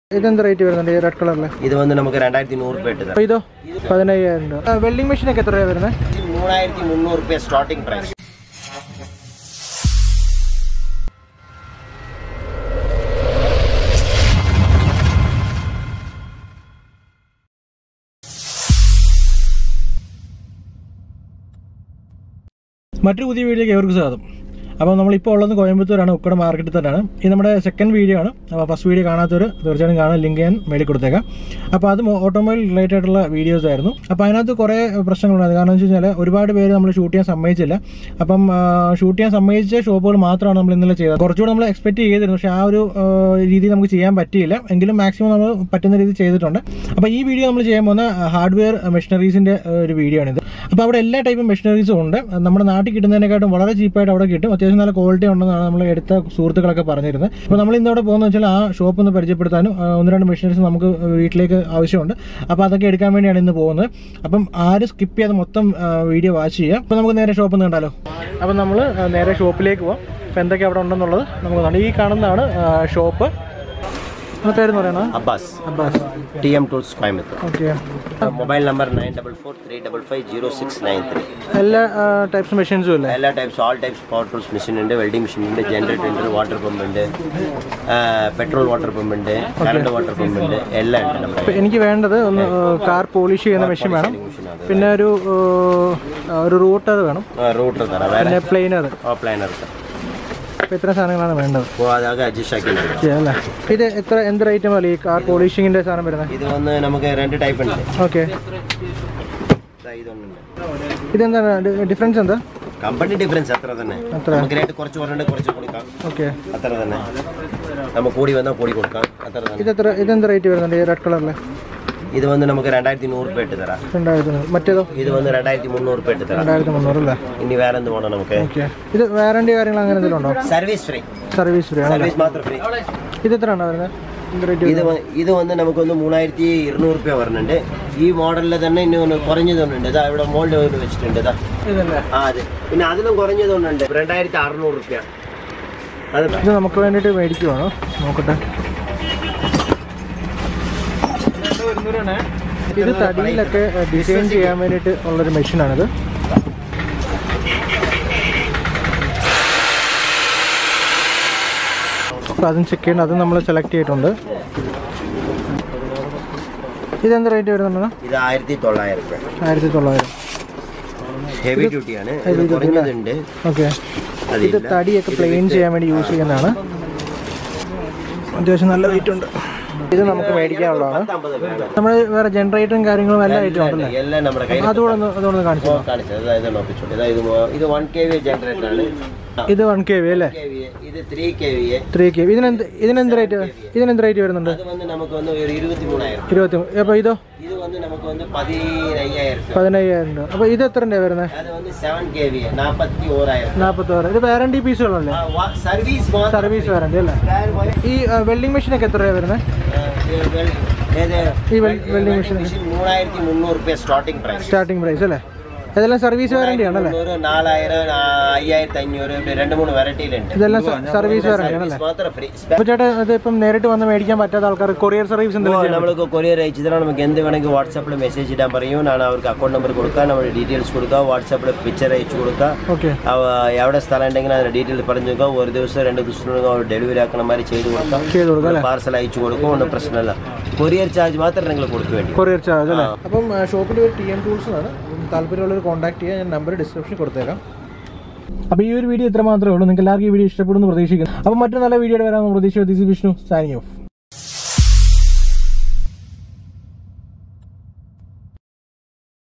ഇതെന്ത് റേറ്റ് വരുന്നുണ്ട് ഈ റെഡ് കളറിൽ ഇത് വന്ന് നമുക്ക് രണ്ടായിരത്തി നൂറ് രൂപ ഇട്ട് അപ്പോൾ ഇതോ പതിനയ്യായിരം രൂപ വെൽഡിംഗ് മെഷീനൊക്കെ എത്ര രൂപ വരുന്നത് മൂവായിരത്തി മുന്നൂറ് രൂപ സ്റ്റാർട്ടിംഗ് പ്രൈസ് മറ്റൊരു പുതിയ വീഡിയോയ്ക്ക് ഏവർക്ക് സ്വാഗതം അപ്പോൾ നമ്മളിപ്പോൾ ഉള്ളത് കോയമ്പത്തൂരാണ് ഉക്കട മാർക്കറ്റിൽ തന്നെയാണ് ഇത് നമ്മുടെ സെക്കൻഡ് വീഡിയോ ആണ് അപ്പോൾ ഫസ്റ്റ് വീഡിയോ കാണാത്തവർ തീർച്ചയായും കാണാൻ ലിങ്ക് ഞാൻ മേളിൽ കൊടുത്തേക്കാം അപ്പോൾ അത് ഓട്ടോമൊബൈൽ റിലേറ്റഡ് ആയിട്ടുള്ള വീഡിയോസ് ആയിരുന്നു അപ്പോൾ അതിനകത്ത് കുറേ പ്രശ്നങ്ങളുണ്ടായിരുന്നു കാരണം എന്ന് വെച്ച് കഴിഞ്ഞാൽ ഒരുപാട് പേര് നമ്മൾ ഷൂട്ട് ചെയ്യാൻ സമ്മതിച്ചില്ല അപ്പം ഷൂട്ട് ചെയ്യാൻ സമ്മതിച്ച ഷോപ്പുകൾ മാത്രമാണ് നമ്മൾ ഇന്നലെ ചെയ്തത് കുറച്ചുകൂടെ നമ്മൾ എക്സ്പെക്ട് ചെയ്തിരുന്നു പക്ഷേ ആ ഒരു ആ, രീതി നമുക്ക് ചെയ്യാൻ പറ്റിയില്ല എങ്കിലും മാക്സിമം നമ്മൾ പറ്റുന്ന രീതി ചെയ്തിട്ടുണ്ട് അപ്പോൾ ഈ വീഡിയോ നമ്മൾ ചെയ്യാൻ പോകുന്ന ഹാർഡ്വെയർ മെഷീനറീസിൻ്റെ ഒരു വീഡിയോ ആണിത് അപ്പോൾ അവിടെ എല്ലാ ടൈപ്പും മെഷീനറീസും ഉണ്ട് നമ്മുടെ നാട്ടിൽ കിട്ടുന്നതിനെക്കാട്ടും വളരെ ചീപ്പായിട്ട് അവിടെ കിട്ടും അത്യാവശ്യം നല്ല ക്വാളിറ്റി ഉണ്ടെന്നാണ് നമ്മൾ എടുത്ത സുഹൃത്തുക്കളൊക്കെ പറഞ്ഞിരുന്നത് അപ്പോൾ നമ്മൾ ഇന്ന് അവിടെ പോകുന്നത് വെച്ചാൽ ആ ഷോപ്പ് ഒന്ന് പരിചയപ്പെടുത്താനും ആ, ഒന്ന് രണ്ട് മെഷീനറീസ് നമുക്ക് വീട്ടിലേക്ക് ആവശ്യമുണ്ട് അപ്പോൾ അതൊക്കെ എടുക്കാൻ വേണ്ടിയാണ് ഇന്ന് പോകുന്നത് അപ്പം ആരും സ്കിപ്പ് ചെയ്യാതെ മൊത്തം വീഡിയോ വാച്ച് ചെയ്യുക അപ്പോൾ നമുക്ക് നേരെ ഷോപ്പ് കണ്ടാലോ അപ്പോൾ നമ്മൾ നേരെ ഷോപ്പിലേക്ക് പോകാം അപ്പോൾ എന്തൊക്കെ അവിടെ ഉണ്ടെന്നുള്ളത് നമുക്ക് കാണാം ഈ കാണുന്നതാണ് ഷോപ്പ് പേരെന്ന് പറയുന്നത് Abbas Abbas T M tools Coimbatore okay mobile number nine double four three double five zero six nine three എല്ലാ ടൈപ്സ് മെഷീൻസും ഇല്ലേ എല്ലാ types all types power tools machine ഉണ്ട് വെൽഡിംഗ് മെഷീൻ ഉണ്ട് ജനറേറ്റർ ഉണ്ട് വാട്ടർ പമ്പ് ഉണ്ട് പെട്രോൾ വാട്ടർ പമ്പ് ഉണ്ട് current water pump ഉണ്ട് എല്ലാം ഉണ്ട് നമ്മുടെ ഇപ്പൊ എനിക്ക് വേണ്ടത് ഒന്ന് കാർ പോളിഷ് ചെയ്യുന്ന മെഷീൻ വേണം പിന്നെ ഒരു ആ, ഒരു റൂട്ടർ വേണം റൂട്ടർ തരാം വേറെ പിന്നെ പ്ലെയിനർ ഓ പ്ലാനർ തരാം അപ്പോൾ ഇത്ര സാധനങ്ങളാണ് വേണ്ടത് അപ്പോൾ അതൊക്കെ അഡ്ജസ്റ്റ് ആക്കി തരാം. ചെയ്യാം അല്ലേ ഇത് എത്ര എന്ത് റേറ്റ് മതി ഈ കാർ പോളിഷിങ്ങിൻ്റെ സാധനം വരുന്നത് ഇത് വന്ന് നമുക്ക് രണ്ട് ടൈപ്പ് ഉണ്ട് ഓക്കെ ദാ ഇതൊന്നുണ്ട് ഇതെന്താണ് ഡിഫറൻസ് എന്താ കമ്പനി ഡിഫറൻസ് അത്ര തന്നെ അത്ര നമുക്ക് റേറ്റ് കുറച്ച് പറഞ്ഞിട്ട് കുറച്ച് കൊടുക്കാം ഓക്കെ അത്ര തന്നെ നമ്മൾ കൂടി വന്നാൽ കൂടി കൊടുക്കാം അത്ര തന്നെ ഇത് എത്ര ഇതെന്ത് റേറ്റ് വരുന്നുണ്ട് ഈ റെഡ് കളറിൽ ഇത് വന്ന് നമുക്ക് രണ്ടായിരത്തി നൂറ് രൂപ ഇട്ട് തരാം രണ്ടായിരത്തി മറ്റേതോ ഇത് വന്ന് രണ്ടായിരത്തി മുന്നൂറ് രൂപ ഇട്ട് തരാം രണ്ടായിരത്തി മുന്നൂറ് അല്ലേ ഇനി വേറെ എന്ത് വേണം നമുക്ക് ഓക്കെ ഇത് വാറണ്ടി കാര്യങ്ങൾ അങ്ങനെ എന്തെങ്കിലും ഉണ്ടോ സർവീസ് ഫ്രീ സർവീസ് ഫ്രീ ആണ് സർവീസ് മാത്രം ഫ്രീ ഇത് എത്രയാണ് വരുന്നത് എന്ത് റേറ്റ് ഇത് വ- ഇത് വന്ന് നമുക്കൊന്ന് മൂവായിരത്തി ഇരുന്നൂറ് രൂപ വരുന്നുണ്ട് ഈ മോഡലിൽ തന്നെ ഇനി ഒന്ന് കുറഞ്ഞതൊന്നുണ്ട് ഇതാ ഇവിടെ മോൾഡ് ഓയിൽ വെച്ചിട്ടുണ്ട് ഇതാ ഇതല്ലേ ആ അതെ പിന്നെ അതിലും കുറഞ്ഞതൊന്നുണ്ട് രണ്ടായിരത്തി അറുന്നൂറ് രൂപ അത് ഇത് നമുക്ക് വേണ്ടിയിട്ട് മേടിക്കുവാണോ നോക്കട്ടെ ഇത് തടിയിലൊക്കെ ഡിസൈൻ ചെയ്യാൻ വേണ്ടിയിട്ട് ഉള്ളൊരു മെഷീനാണിത് അപ്പോൾ അതും ചെക്ക് ചെയ്യണം അതും നമ്മൾ സെലക്ട് ചെയ്തിട്ടുണ്ട് ഇതെന്ത് റേറ്റ് വരുന്നുണ്ട് ഇത് ആയിരത്തി തൊള്ളായിരം രൂപ ആയിരത്തി തൊള്ളായിരം ഹെവി ഡ്യൂട്ടിയാണ് ഇത് കുറഞ്ഞതുണ്ട് ഓക്കെ ഇത് അതില്ല തടിയൊക്കെ പ്ലെയിൻ ചെയ്യാൻ വേണ്ടി യൂസ് ചെയ്യുന്നതാണ് അത്യാവശ്യം നല്ല വെയിറ്റ് ഉണ്ട് ഇത് നമുക്ക് മേടിക്കാനുള്ളതാണ് പത്തമ്പത് രൂപ നമ്മൾ വേറെ ജനറേറ്ററും കാര്യങ്ങളും എല്ലാ ഐറ്റം ഉണ്ടല്ലേ എല്ലാം നമ്മുടെ കയ്യിൽ അതുകൂടെ ഒന്ന് അതുകൂടെ കാണിച്ചു കാണിച്ചത് അതായത് നോക്കിച്ചോട്ടെ ഇതാ ഇത് മോ- ഇത് വൺ കെ വി ജനറേറ്റർ ആണ് ഇത് വൺ കെ വി അല്ലേ കെ വി ഇത് three K V three K V ഇതിനെന്ത് ഇതിനെന്ത് റേറ്റ് ഇതിനെന്ത് റേറ്റ് വരുന്നുണ്ട് അത് വന്ന് നമുക്ക് വന്ന് ഒരു ഇരുപത്തി മൂന്നായിരം ഇരുപത്തി അപ്പോൾ ഇതോ ഇത് വന്ന് നമുക്ക് വന്ന് പതിനയ്യായിരം രൂപ പതിനയ്യായിരം രൂപ അപ്പോൾ ഇത് എത്ര രൂപ വരുന്നത് അത് வந்து സെവൻ കെ വി നാൽപ്പത്തി ഓരായിരം നാൽപ്പത്തോറ് ഇത് വാറണ്ടി പീസുകളല്ലേ സർവീസ് സർവീസ് വാറണ്ടി അല്ലേ ഈ വെൽഡിംഗ് മെഷീനൊക്കെ എത്ര രൂപ വരുന്നത് ഈ വെൽഡിംഗ് മെഷീൻ മെഷീൻ മൂവായിരത്തി മുന്നൂറ് രൂപ സ്റ്റാർട്ടിംഗ് പ്രൈസ് സ്റ്റാർട്ടിംഗ് പ്രൈസ് അല്ലേ ഇതെല്ലാം സർവീസ് വാറണ്ടി ആണല്ലേ മുന്നൂറ് നാലായിരം ആ, അയ്യായിരത്തി അഞ്ഞൂറ് ഇവിടെ രണ്ട് മൂന്ന് വെറൈറ്റിയിലുണ്ട് ഇതെല്ലാം സർവീസ് വാറണ്ടി ആണല്ലേ സർവീസ് മാത്രം ഫ്രീ അപ്പോൾ ചേട്ടാ ഇത് ഇപ്പം നേരിട്ട് വന്ന് മേടിക്കാൻ പറ്റാത്ത ആൾക്കാർ കൊറിയർ സർവീസ് എന്തെങ്കിലും ചെയ്യാം നമ്മൾക്ക് കൊറിയർ അയച്ചതാണ് നമുക്ക് എന്ത് വേണമെങ്കിൽ വാട്സാപ്പിൽ മെസ്സേജ് ഇടാൻ പറയും ഞാൻ അവർക്ക് അക്കൗണ്ട് നമ്പർ കൊടുക്കാം നമ്മുടെ ഡീറ്റെയിൽസ് കൊടുക്കാം വാട്സാപ്പിൽ പിക്ചർ അയച്ചു കൊടുക്കാം ഓക്കെ അവ എവിടെ സ്ഥലം ഉണ്ടെങ്കിൽ അതിന്റെ ഡീറ്റെയിൽ പറഞ്ഞു കൊടുക്കാം ഒരു ദിവസം രണ്ട് ദിവസത്തിനകം അവർ ഡെലിവറി ആക്കണ മാതിരി ചെയ്ത് കൊടുക്കാം ചെയ്ത് കൊടുക്കാം അല്ലേ പാർസൽ അയച്ചു കൊടുക്കും ഒന്നും പ്രശ്നമില്ല കൊറിയർ ചാർജ് മാത്രം നിങ്ങൾ കൊടുக்க വേണ്ടി കൊറിയർ ചാർജ് അല്ലേ അപ്പം ഷോപ്പിൻ്റെ ഒരു ടി എം ടൂൾസ് ആണ് താല്പര്യമുള്ളവർ കോൺടാക്ട് ചെയ്യാൻ ഞാൻ നമ്പർ ഡിസ്ക്രിപ്ഷനിൽ കൊടുത്തേക്കാം അപ്പോൾ ഈ ഒരു വീഡിയോ ഇത്ര മാത്രമേ ഉള്ളൂ നിങ്ങൾക്ക് എല്ലാവർക്കും ഈ വീഡിയോ ഇഷ്ടപ്പെടുന്നു പ്രതീക്ഷിക്കുന്നു അപ്പോൾ മറ്റു നല്ല വീഡിയോ വരാമെന്ന് പ്രതീക്ഷിച്ചു ദിസ് വിഷ്ണു സാനിങ് ഓഫ്